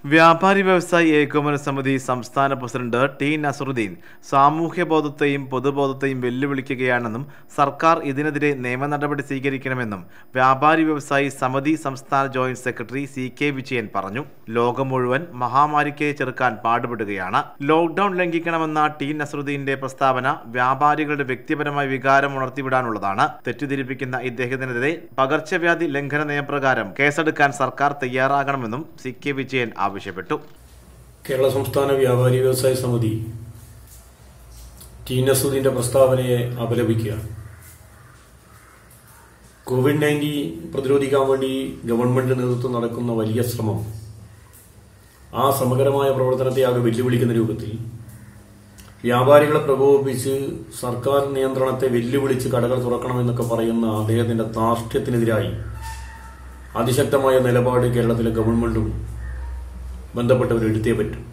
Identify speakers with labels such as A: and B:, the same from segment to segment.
A: വ്യാപാരി വ്യവസായി ഏകോപന സമിതി സംസ്ഥാന പ്രസിഡന്റ് ടി നസറുദ്ദീൻ സാമൂഹ്യബോധത്തെയും പൊതുബോധത്തെയും വെല്ലുവിളിക്കുകയാണെന്നും സർക്കാർ ഇതിനെതിരെ നിയമ നടപടി സ്വീകരിക്കണമെന്നും വ്യാപാരി വ്യവസായി സമിതി സംസ്ഥാന joint secretary C K Vijayan പറഞ്ഞു ലോകം മുഴുവൻ മഹാമാരിക്ക് ചെറുക്കാൻ പാടുപെടുകയാണ് ലോക്ഡൌൺ ലംഘിക്കണമെന്ന ടി നസറുദ്ദീന്റെ പ്രസ്താവന വ്യാപാരികളുടെ വ്യക്തിപരമായ വികാരം ഉണർത്തിവിടാനുള്ളതാണ് തെറ്റിദ്ധരിപ്പിക്കുന്ന ഇദ്ദേഹത്തിനെതിരെ പകർച്ചവ്യാധി ലംഘന നിയമപ്രകാരം കേസെടുക്കാൻ സർക്കാർ തയ്യാറാകണമെന്നും സി കെ വിജയൻ ആവശ്യപ്പെട്ടു
B: കേരള സംസ്ഥാന വ്യാപാരി വ്യവസായ സമിതി ടി നസൂദിന്റെ പ്രസ്താവനയെ അപലപിക്കുകയാണ് കോവിഡ് നയൻറ്റീൻ പ്രതിരോധിക്കാൻ വേണ്ടി ഗവൺമെന്റ് നേതൃത്വം നടക്കുന്ന വലിയ ശ്രമം ആ സമഗ്രമായ പ്രവർത്തനത്തെ ആകെ വെല്ലുവിളിക്കുന്ന രൂപത്തിൽ വ്യാപാരികളെ പ്രകോപിപ്പിച്ച് സർക്കാർ നിയന്ത്രണത്തെ വെല്ലുവിളിച്ച് കടകൾ തുറക്കണമെന്നൊക്കെ പറയുന്ന അദ്ദേഹത്തിന്റെ ധാർഷ്ട്യത്തിനെതിരായി അതിശക്തമായ നിലപാട് കേരളത്തിലെ ഗവൺമെന്റും ബന്ധപ്പെട്ടവർ എടുത്തേ പറ്റും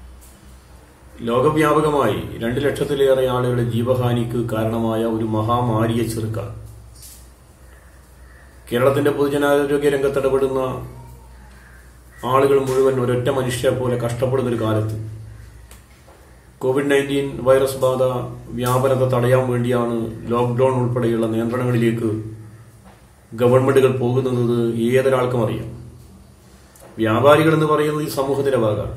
B: ലോകവ്യാപകമായി രണ്ട് ലക്ഷത്തിലേറെ ആളുകളുടെ ജീവഹാനിക്ക് കാരണമായ ഒരു മഹാമാരിയെ ചെറുക്കാൻ കേരളത്തിന്റെ പൊതുജനാരോഗ്യ രംഗത്ത് ഇടപെടുന്ന ആളുകൾ മുഴുവൻ ഒരൊറ്റ മനുഷ്യരെ പോലെ കഷ്ടപ്പെടുന്ന ഒരു കാലത്ത് കോവിഡ് നയൻറ്റീൻ വൈറസ് ബാധ വ്യാപനത്തെ തടയാൻ വേണ്ടിയാണ് ലോക്ക്ഡൌൺ ഉൾപ്പെടെയുള്ള നിയന്ത്രണങ്ങളിലേക്ക് ഗവൺമെന്റുകൾ പോകുന്നത് ഏതൊരാൾക്കും അറിയാം വ്യാപാരികൾ എന്ന് പറയുന്നത് ഈ സമൂഹത്തിന്റെ ഭാഗമാണ്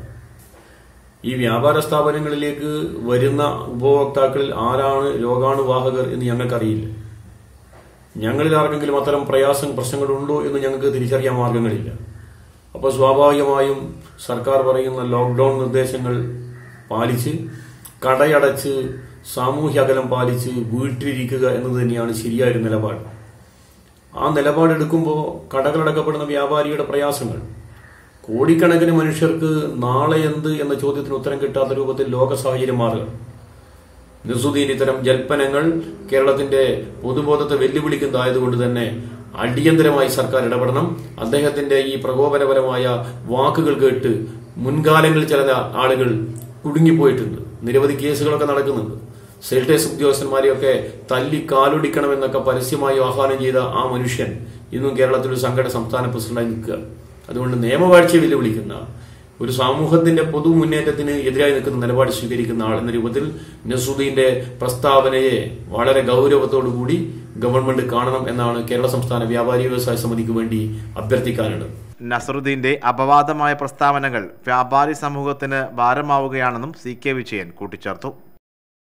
B: ഈ വ്യാപാര സ്ഥാപനങ്ങളിലേക്ക് വരുന്ന ഉപഭോക്താക്കളിൽ ആരാണ് രോഗാണുവാഹകർ എന്ന് ഞങ്ങൾക്കറിയില്ല ഞങ്ങളിൽ ആർക്കെങ്കിലും അത്തരം പ്രയാസം പ്രശ്നങ്ങളുണ്ടോ എന്ന് ഞങ്ങൾക്ക് തിരിച്ചറിയാൻ മാർഗങ്ങളില്ല അപ്പോൾ സ്വാഭാവികമായും സർക്കാർ പറയുന്ന ലോക്ക്ഡൌൺ നിർദ്ദേശങ്ങൾ പാലിച്ച് കടയടച്ച് സാമൂഹ്യ അകലം പാലിച്ച് വീട്ടിലിരിക്കുക എന്നത് തന്നെയാണ് ശരിയായൊരു നിലപാട് ആ നിലപാടെടുക്കുമ്പോൾ കടകളടക്കപ്പെടുന്ന വ്യാപാരിയുടെ പ്രയാസങ്ങൾ കോടിക്കണക്കിന് മനുഷ്യർക്ക് നാളെ എന്ത് എന്ന ചോദ്യത്തിന് ഉത്തരം കിട്ടാത്ത രൂപത്തിൽ ലോക സാഹചര്യം മാറുക നിസുദ്ദീൻ ഇത്തരം ജൽപ്പനങ്ങൾ കേരളത്തിന്റെ പൊതുബോധത്തെ വെല്ലുവിളിക്കുന്നതായതുകൊണ്ട് തന്നെ അടിയന്തരമായി സർക്കാർ ഇടപെടണം അദ്ദേഹത്തിന്റെ ഈ പ്രകോപനപരമായ വാക്കുകൾ കേട്ട് മുൻകാലങ്ങളിൽ ചില ആളുകൾ കുടുങ്ങിപ്പോയിട്ടുണ്ട് നിരവധി കേസുകളൊക്കെ നടക്കുന്നുണ്ട് സെൽറ്റേഴ്സ് ഉദ്യോഗസ്ഥന്മാരെയൊക്കെ തല്ലി കാലൊടിക്കണമെന്നൊക്കെ പരസ്യമായി ആഹ്വാനം ചെയ്ത ആ മനുഷ്യൻ ഇന്നും കേരളത്തിൽ ഒരു സംഘടന സംസ്ഥാന പ്രസിഡന്റായി നിൽക്കുക അതുകൊണ്ട് നിയമവാഴ്ചയെ വെല്ലുവിളിക്കുന്ന ഒരു സമൂഹത്തിന്റെ പൊതു മുന്നേറ്റത്തിന് എതിരായി നിൽക്കുന്ന നിലപാട് സ്വീകരിക്കുന്ന ആൾ എന്ന രൂപത്തിൽ നസൂദ്ദീന്റെ പ്രസ്താവനയെ വളരെ ഗൗരവത്തോടുകൂടി ഗവൺമെന്റ് കാണണം എന്നാണ് കേരള സംസ്ഥാന വ്യാപാരി വ്യവസായ സമിതിക്ക് വേണ്ടി അഭ്യർത്ഥിക്കാനുള്ളത്
A: നസറുദ്ദീന്റെ അപവാദമായ പ്രസ്താവനകൾ വ്യാപാരി സമൂഹത്തിന് ഭാരമാവുകയാണെന്നും സി കെ വിജയൻ കൂട്ടിച്ചേർത്തു